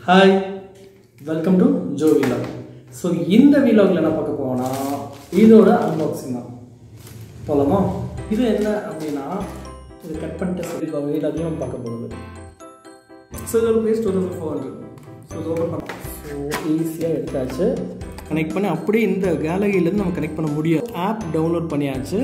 hi welcome to Jo vlog so இந்த விலாகில் என்ன பார்க்க போவோம்னா இதோட அன்பாக்சிங் தான் போகலாமா இது என்ன அப்படின்னா இது கட் பண்ணிட்டு சொல்லி விலாக்லையும் நம்ம பார்க்க போகிறது ஸோ இதோட price two thousand four hundred so இது ஓப்பன் பண்ண ஸோ ஈஸியாக எடுத்தாச்சு கனெக்ட் பண்ணி அப்படியே இந்த கேலரியிலேருந்து நம்ம கனெக்ட் பண்ண முடியும் ஆப் டவுன்லோட் பண்ணியாச்சு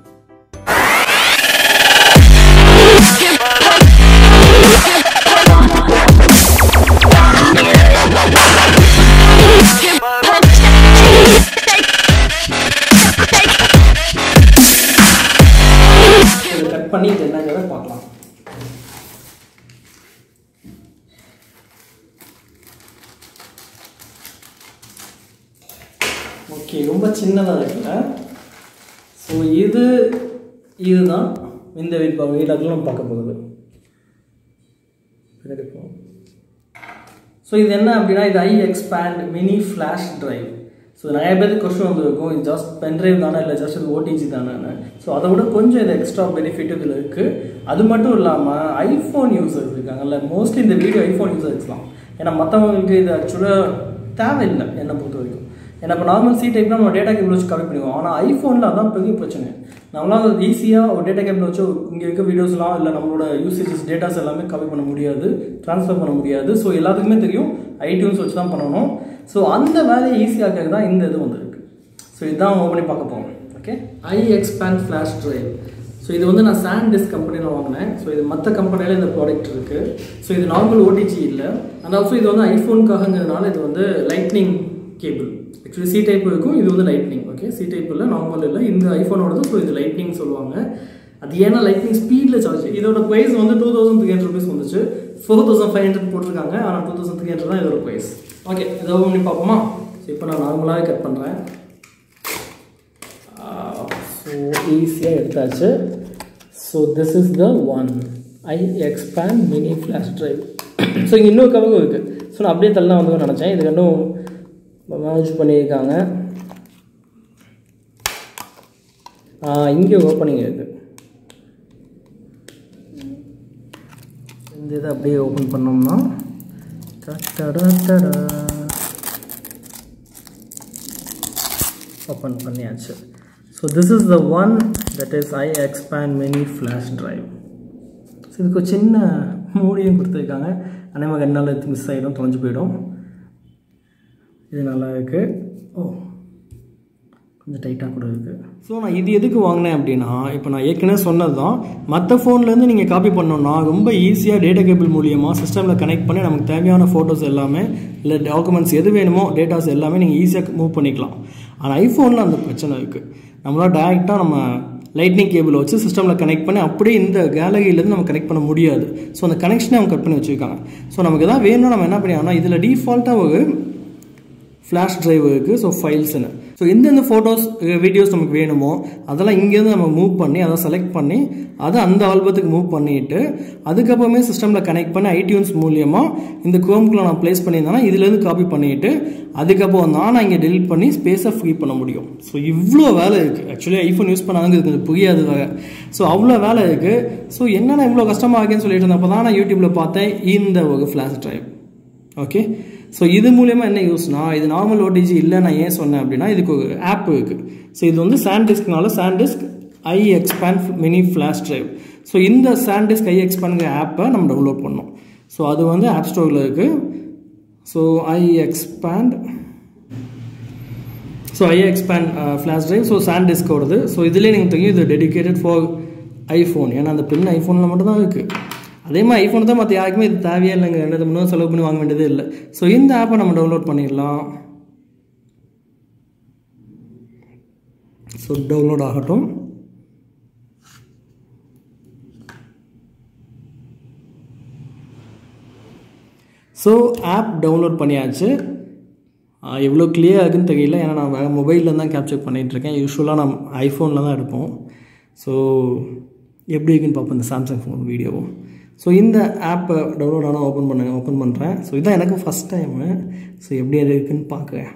இதை கட் பண்ணி இது என்னங்கிறத பார்க்கலாம் ஓகே ரொம்ப சின்னதாக இருக்குல்ல ஸோ இது இதுதான் இந்த வீட் வீடாக்கில் நம்ம பார்க்க போகுது பின்னாடி போவோம் ஸோ இது என்ன அப்படின்னா இது i Xpand mini flash drive so நிறைய பேருக்கு கொஸ்டின் வந்துருக்கும் இது ஜஸ்ட் பென்ட்ரைவ் தானே இல்லை ஜஸ்ட் இது ஓடிஜி தானே ஸோ அதை விட கொஞ்சம் இது எக்ஸ்ட்ரா பெனிஃபிட் இதில் இருக்குது அது மட்டும் இல்லாமல் ஐஃபோன் யூசர்ஸ் இருக்காங்கல்ல மோஸ்ட்லி இந்த வீடியோ ஐஃபோன் யூசர்ஸ்லாம் ஏன்னா மற்றவங்களுக்கு இது ஆக்சுவலாக தேவையில்லை என்னை பொறுத்த வரைக்கும் ஏன்னா இப்போ நார்மல் சி டைப்னா நம்ம டேட்டா கேபிள் வச்சு கவர் பண்ணுவோம் ஆனால் ஐஃபோனில் அதான் பெரிய பிரச்சனை நம்மளால் ஈஸியாக ஒரு டேட்டா கேபிள் வச்சு இங்கே இருக்க வீடியோஸ்லாம் இல்லை நம்மளோட யூசேஜஸ் டேட்டாஸ் எல்லாமே கவர் பண்ண முடியாது ட்ரான்ஸ்ஃபர் பண்ண முடியாது ஸோ எல்லாத்துக்குமே தெரியும் ஐடியூன்ஸ் வச்சு தான் பண்ணணும் ஸோ அந்த வேலையை ஈஸியாகிறது தான் இந்த இது வந்திருக்கு ஸோ இதுதான் ஓப்பன் பண்ணி பார்க்க போகிறோம் okay i Xpand flash drive so இது வந்து நான் சாண்ட் டிஸ்க் கம்பெனியில் வாங்கினேன் ஸோ இது மற்ற கம்பெனியில் இந்த ப்ராடக்ட் இருக்குது ஸோ இது நார்மல் ஓடிஜி இல்லை அண்ட் ஆல்சோ இது வந்து ஐஃபோனுக்காகங்கிறதுனால இது வந்து lightning cable actually C type இருக்கும் இது வந்து லைட்னிங் ஓகே சி டைப் இல்லை நார்மல் இல்லை இந்த ஐஃபோனோடது ஸோ இது லைட்னிங் சொல்லுவாங்க அது ஏன்னா லைட்னிங் ஸ்பீடில் சார்ஜ் இதோட ப்ரைஸ் வந்து two thousand three hundred rupees வந்துச்சு ஃபோர் தௌசண்ட் ஃபைவ் ஹண்ட்ரட் போட்டிருக்காங்க ஆனால் டூ தௌசண்ட் த்ரீ ஹண்ட்ரட் தான் இதோட ப்ரைஸ் ஓகே இதை ஓப்பன் பண்ணி பார்ப்போமா ஸோ இப்போ நான் நார்மலாகவே கட் பண்ணுறேன் ஸோ ஈஸியாக எடுத்தாச்சு so this is the one i Xpand mini flash drive so இங்கே இன்னொரு கவரும் இருக்குது ஸோ நான் அப்படியே தள்ளலாம் வந்து நினச்சேன் இது ரெண்டும் மேனேஜ் பண்ணியிருக்காங்க இங்கே ஓப்பனிங் இருக்குது இந்த இதை அப்படியே ஓப்பன் பண்ணோம்னா ஓப்பன் பண்ணியாச்சு so this is the one that is i Xpand mini flash drive so இதுக்கு ஒரு சின்ன மூடியும் கொடுத்துருக்காங்க அநேகமாக ரெண்டு நாள் எடுத்து மிஸ் ஆகிடும் தொலைஞ்சு போயிடும் இது நல்லா இருக்குது ஓ கொஞ்சம் டைட்டாக கூட இருக்குது ஸோ நான் இது எதுக்கு வாங்கினேன் அப்படின்னா இப்போ நான் ஏற்கனவே சொன்னது தான் மற்ற ஃபோன்லேருந்து நீங்கள் காப்பி பண்ணோன்னா ரொம்ப ஈஸியாக டேட்டா கேபிள் மூலியமாக சிஸ்டமில் கனெக்ட் பண்ணி நமக்கு தேவையான ஃபோட்டோஸ் எல்லாமே இல்லை டாக்குமெண்ட்ஸ் எது வேணுமோ டேட்டாஸ் எல்லாமே நீங்கள் ஈஸியாக மூவ் பண்ணிக்கலாம் ஆனால் ஐஃபோனில் அந்த பிரச்சனை இருக்குது நம்மளால் டேரெக்டாக நம்ம லைட்னிங் கேபிள் வச்சு சிஸ்டமில் கனெக்ட் பண்ணி அப்படியே இந்த கேலரியிலேருந்து நம்ம கனெக்ட் பண்ண முடியாது ஸோ அந்த கனெக்ஷனை அவங்க கட் பண்ணி வச்சுருக்காங்க ஸோ நமக்கு எதாவது வேணும்னா நம்ம என்ன பண்ணியாங்கன்னா இதில் டிஃபால்ட்டாக ஒரு ஃப்ளாஷ் ட்ரைவ் இருக்குது ஸோ ஃபைல்ஸ்னு ஸோ எந்தெந்த ஃபோட்டோஸ் வீடியோஸ் நமக்கு வேணுமோ அதெல்லாம் இங்கேருந்து நம்ம மூவ் பண்ணி அதை செலக்ட் பண்ணி அதை அந்த ஆல்பத்துக்கு மூவ் பண்ணிவிட்டு அதுக்கப்புறமே சிஸ்டமில் கனெக்ட் பண்ணி ஐடியூன்ஸ் மூலியமாக இந்த குரோம்குள்ளே நான் ப்ளேஸ் பண்ணியிருந்தேன்னா இதுலேருந்து காப்பி பண்ணிவிட்டு அதுக்கப்புறம் தான் நான் இங்கே டெலிட் பண்ணி ஸ்பேஸை ஃப்ரீ பண்ண முடியும் ஸோ இவ்வளோ வேலை இருக்குது ஆக்சுவலி ஐஃபோன் யூஸ் பண்ணாங்க இது கொஞ்சம் புரியாது வேறு ஸோ அவ்வளோ வேலை இருக்குது ஸோ என்னென்ன இவ்வளோ கஷ்டமாக இருக்குன்னு சொல்லிட்டு இருந்தப்போ தான் நான் யூடியூப்பில் பார்த்தேன் இந்த ஒரு ஃப்ளாஷ் ட்ரைவ் ஓகே ஸோ இது மூலயமா என்ன யூஸ்னா இது நார்மல் ஓடிஜி இல்லை நான் ஏன் சொன்னேன் அப்படின்னா இதுக்கு ஒரு ஆப் இருக்குது ஸோ இது வந்து சாண்டிஸ்க்னால SanDisk i Xpand mini flash drive so இந்த சாண்டிஸ்க் ஐ எக்ஸ்பேண்ட்ங்கிற ஆப்பை நம்ம டவுன்லோட் பண்ணோம் ஸோ அது வந்து ஆப் ஸ்டோரில் இருக்குது so i Xpand so i Xpand flash drive so சாண்டிஸ்கோடது ஸோ இதுலேயே நீங்கள் தெரியும் இது டெடிக்கேட்டட் ஃபார் ஐஃபோன் ஏன்னா அந்த பின் ஐஃபோனில் மட்டும் தான் இருக்குது அதே மாதிரி ஐஃபோன் தான் மற்ற யாருக்குமே இது தேவையே இல்லைங்க என்னது முன்னூறு செலவு பண்ணி வாங்க வேண்டியதே இல்லை ஸோ இந்த ஆப்பை நம்ம டவுன்லோட் பண்ணிடலாம் ஸோ டவுன்லோட் ஆகட்டும் ஸோ ஆப் டவுன்லோட் பண்ணியாச்சு எவ்வளோ கிளியர் ஆகுதுன்னு தெரியல ஏன்னா நான் வேறு மொபைலில் தான் கேப்சர் பண்ணிகிட்ருக்கேன் யூஸ்வலாக நான் ஐஃபோனில் தான் எடுப்போம் ஸோ எப்படி இருக்குன்னு பார்ப்போம் இந்த சாம்சங் ஃபோன் வீடியோவும் ஸோ இந்த ஆப்பை டவுன்லோட் ஆனால் ஓப்பன் பண்ணுங்க ஓப்பன் பண்ணுறேன் ஸோ இதுதான் எனக்கு ஃபஸ்ட் டைமு ஸோ எப்படி இருக்குன்னு பார்க்குறேன்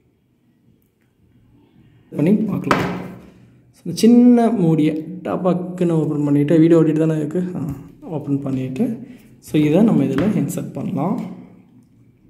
பண்ணி பார்க்கலாம் ஸோ சின்ன மூடியை டபாக்குன்னு ஓப்பன் பண்ணிவிட்டு வீடியோ ஓட்டிட்டு தானே இருக்குது ஓப்பன் பண்ணிவிட்டு ஸோ இதை நம்ம இதில் இன்சர்ட் பண்ணலாம்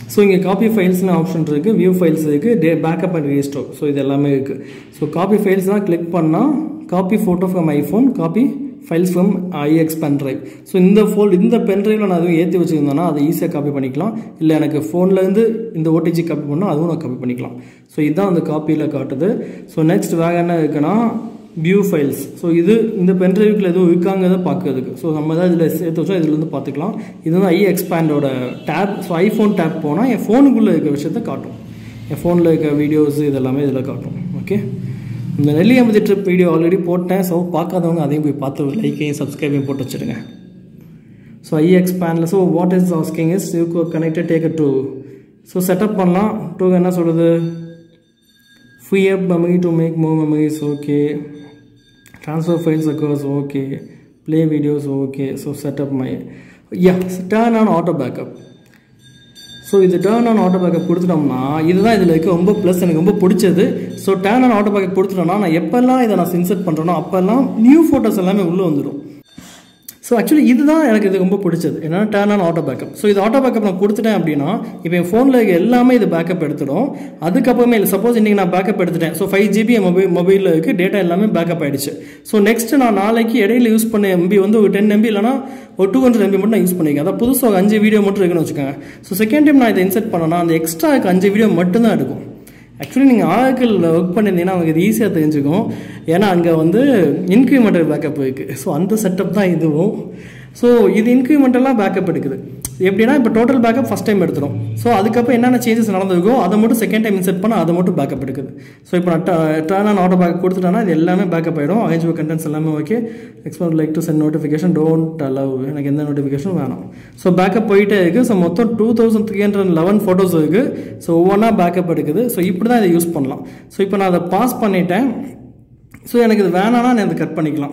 ஸோ இங்கே காப்பி ஃபைல்ஸ்னு ஆப்ஷன் இருக்குது வியூ ஃபைல்ஸ் இருக்குது day backup and restore so இது எல்லாமே இருக்குது ஸோ காப்பி ஃபைல்ஸ் தான் கிளிக் பண்ணால் copy photo from iPhone copy files from iX pen drive so இந்த ஃபோல் இந்த பென் ட்ரைவில் நான் எதுவும் ஏற்றி வச்சுருந்தேன்னா அதை ஈஸியாக காப்பி பண்ணிக்கலாம் இல்லை எனக்கு ஃபோன்லேருந்து இந்த ஓடிஜி காப்பி பண்ணால் அதுவும் நான் காப்பி பண்ணிக்கலாம் ஸோ இதுதான் அந்த காப்பியில் காட்டுது ஸோ நெக்ஸ்ட் வேறு என்ன இருக்குன்னா வியூ ஃபைல்ஸ் ஸோ இது இந்த பென் ட்ரைவுக்குள்ள எதுவும் இருக்காங்கிறத பார்க்கறதுக்கு ஸோ நம்ம தான் இதில் சேர்த்து வச்சோம் இதுலேருந்து பார்த்துக்கலாம் இது வந்து ஐ எக்ஸ்பேண்டோட டேப் ஸோ ஐஃபோன் டேப் போனால் என் ஃபோனுக்குள்ளே இருக்க விஷயத்த காட்டும் என் ஃபோனில் இருக்க வீடியோஸ் இதெல்லாமே இதில் காட்டும் ஓகே இந்த நெல்லியம்பதி ட்ரிப் வீடியோ ஆல்ரெடி போட்டேன் ஸோ பார்க்காதவங்க அதையும் போய் பார்த்து லைக்கையும் சப்ஸ்கிரைபையும் போட்டு வச்சுடுங்க ஸோ ஐ எக்ஸ்பேண்டில் so what is asking is you connected take to so setup பண்ணலாம் டூ என்ன சொல்கிறது free up memory to make more memories okay transfer files across okay play videos okay so set up my yeah turn on auto backup so இது turn on auto backup கொடுத்துட்டோம்னா இதுதான் இதில் இருக்க ரொம்ப ப்ளஸ் எனக்கு ரொம்ப பிடிச்சது so turn on auto backup கொடுத்துட்டோம்னா நான் எப்போல்லாம் இதை நான் இன்சர்ட் பண்ணுறேனோ அப்போல்லாம் நியூ ஃபோட்டோஸ் எல்லாமே உள்ளே வந்துடும் ஸோ ஆக்சுவலி இதுதான் எனக்கு இது ரொம்ப பிடிச்சது என்னன்னா turn on auto backup so இது ஆட்டோ பேக்கப் நான் கொடுத்துட்டேன் அப்படின்னா இப்போ என் ஃபோனில் இருக்க எல்லாமே இது பேக்கப் எடுத்துடும் அதுக்கப்புறமே இல்லை சப்போஸ் இன்றைக்கி நான் பேக்கப் எடுத்துட்டேன் ஸோ ஃபைவ் ஜிபி என் மொபைல் மொபைலில் இருக்குது டேட்டா எல்லாமே பேக்கப் ஆகிடுச்சு ஸோ நெக்ஸ்ட் நான் நாளைக்கு இடையில யூஸ் பண்ண எம்பி வந்து ஒரு டென் எம்பி இல்லைனா ஒரு டூ ஹண்ட்ரட் எம்பி மட்டும் நான் யூஸ் பண்ணிக்கேன் அதான் புதுசாக ஒரு அஞ்சு வீடியோ மட்டும் இருக்குன்னு வச்சுக்கோங்க ஸோ செகண்ட் டைம் நான் இதை இன்செர்ட் பண்ணேன்னா அந்த எக்ஸ்ட்ரா அஞ்சு வீடியோ மட்டும்தான் எடுக்கும் ஆக்சுவலி நீங்கள் ஆராக்கிள் ஒர்க் பண்ணியிருந்தீங்கன்னா அவங்க இது ஈஸியாக தெரிஞ்சுக்கும் ஏன்னா அங்கே வந்து இன்க்ரிமெண்டல் பேக்கப் இருக்குது ஸோ அந்த செட்டப் தான் இதுவும் ஸோ இது இன்க்ரிமெண்டெல்லாம் பேக்கப் எடுக்குது எப்படின்னா இப்போ டோட்டல் பேக்கப் ஃபஸ்ட் டைம் எடுத்துரும் ஸோ அதுக்கப்புறம் என்னென்ன சேஞ்சஸ் நடந்திருக்கோ அதை மட்டும் செகண்ட் டைம் இன்செர்ட் பண்ணால் அதை மட்டும் பேக்கப் எடுக்குது ஸோ இப்போ நான் டர்ன் ஆன் ஆட்டோ பேக்கப் கொடுத்துட்டேன்னா இது எல்லாமே பேக்கப் ஆகிடும் அரேஞ்ச் கண்டென்ட்ஸ் எல்லாமே okay export like to send notification don't allow எனக்கு எந்த நோட்டிஃபிகேஷன் வேணாம் ஸோ பேக்கப் போயிட்டே இருக்குது ஸோ மொத்தம் two thousand three hundred eleven photos இருக்குது ஸோ ஒவ்வொன்றா பேக்கப் எடுக்குது ஸோ இப்படி தான் இதை யூஸ் பண்ணலாம் ஸோ இப்போ நான் அதை பாஸ் பண்ணிட்டேன் ஸோ எனக்கு இது வேணான்னா நான் இதை கட் பண்ணிக்கலாம்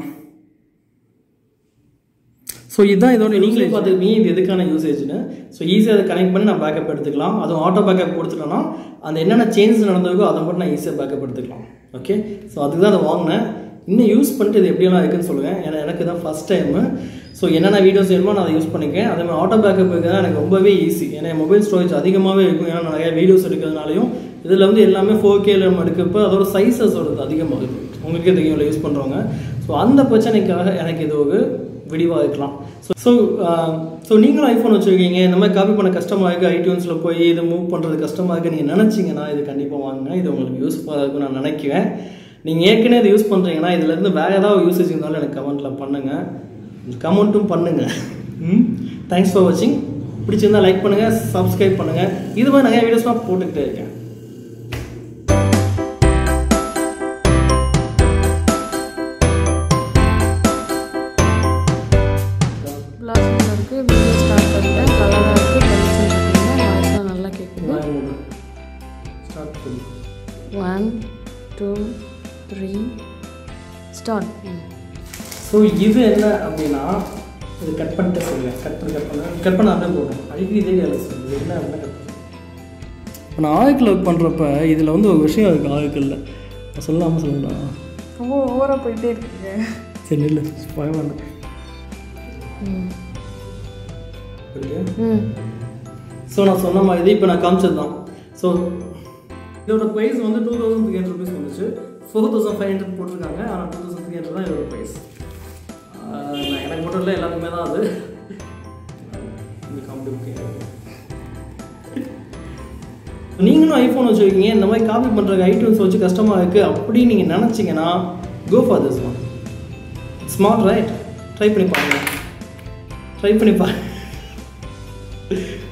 ஸோ இதுதான் இதோட நீங்களே பார்த்துருப்பீங்க இது எதுக்கான யூசேஜ்னு ஸோ ஈஸியாக அதை கனெக்ட் பண்ணி நான் பேக்கப் எடுத்துக்கலாம் அதுவும் ஆட்டோ பேக்கப் கொடுத்துட்டோன்னா அந்த என்னென்ன சேஞ்சஸ் நடந்திருக்கோ அதை மட்டும் நான் ஈஸியாக பேக்கப் எடுத்துக்கலாம் ஓகே ஸோ அதுக்கு தான் அதை வாங்கினேன் இன்னும் யூஸ் பண்ணிட்டு இது எப்படியெல்லாம் இருக்குன்னு சொல்லுங்கள் ஏன்னா எனக்கு தான் ஃபஸ்ட் டைமு ஸோ என்னென்ன வீடியோஸ் வேணுமோ நான் அதை யூஸ் பண்ணிக்கேன் அதே மாதிரி ஆட்டோ பேக்கப் இருக்கிறது எனக்கு ரொம்பவே ஈஸி ஏன்னா மொபைல் ஸ்டோரேஜ் அதிகமாகவே இருக்கும் ஏன்னா நிறைய வீடியோஸ் எடுக்கிறதுனாலையும் இதில் வந்து எல்லாமே ஃபோர் கேல நம்ம எடுக்கப்போ அதோட சைஸஸோட அதிகமாக இருக்கும் உங்களுக்கே தெரியும் யூஸ் பண்ணுறவங்க ஸோ அந்த பிரச்சனைக்காக எனக்கு இது ஒரு விடிவாக இருக்கலாம் ஸோ ஸோ ஸோ நீங்களும் ஐஃபோன் வச்சுருக்கீங்க இந்த மாதிரி காப்பி பண்ண கஷ்டமாக இருக்குது ஐடியூன்ஸில் போய் இது மூவ் பண்ணுறது கஷ்டமாக இருக்குது நீங்கள் நினச்சிங்கன்னா இது கண்டிப்பாக வாங்குங்க இது உங்களுக்கு யூஸ்ஃபுல்லாக இருக்கும்னு நான் நினைக்கிறேன் நீங்கள் ஏற்கனவே இது யூஸ் பண்ணுறீங்கன்னா இதுலேருந்து வேறு ஏதாவது யூசேஜ் இருந்தாலும் எனக்கு கமெண்ட்டில் பண்ணுங்கள் கமெண்ட்டும் பண்ணுங்கள் ம் தேங்க்ஸ் ஃபார் வாட்சிங் பிடிச்சிருந்தா லைக் பண்ணுங்கள் சப்ஸ்கிரைப் பண்ணுங்கள் இது மாதிரி நிறைய வீடியோஸ்லாம் போட்டுக்கிட்டே இருக்கேன் பிளாஸ்டிக் இருக்குது வீடியோ ஸ்டார்ட் பண்ணிட்டேன் கலராக இருக்குது பென்சில் இருக்குங்க வாய்ஸ்லாம் நல்லா கேட்குது ஸ்டார்ட் பண்ணி one two three start so இது என்ன அப்படின்னா இது கட் பண்ணிட்டு சொல்லுவேன் கட் பண்ணி கட் பண்ண கட் பண்ண அப்படியே போடும் அடிக்கடி இதே வேலை சொல்லுது இது என்ன அப்படின்னா கட் பண்ணு இப்போ நான் ஆயுக்கில் ஒர்க் பண்ணுறப்ப இதில் வந்து ஒரு விஷயம் இருக்குது ஆயுக்கில் நான் சொல்லாமல் சொல்லலாம் ரொம்ப ஓவராக போயிட்டே இருக்குங்க சரி இல்லை பயமாக ம் இருக்கு ம் ஸோ நான் சொன்ன மாதிரி இப்போ நான் காமிச்சது தான் ஸோ இதோட ப்ரைஸ் வந்து two thousand three hundred rupees வந்துச்சு ஃபோர் தௌசண்ட் ஃபைவ் ஹண்ட்ரட் போட்டிருக்காங்க ஆனால் டூ தௌசண்ட் த்ரீ ஹண்ட்ரட் தான் இதோட ப்ரைஸ் எனக்கு மட்டும் இல்லை எல்லாருக்குமே தான் அது இந்த காமெடி ஓகே நீங்களும் ஐஃபோன் வச்சுருக்கீங்க இந்த மாதிரி காப்பி பண்ணுறதுக்கு ஐட்டம்ஸ் வச்சு கஷ்டமாக இருக்குது அப்படின்னு நீங்கள் நினச்சிங்கன்னா go for this one smart right try பண்ணி பாருங்க ட்ரை பண்ணி பாருங்க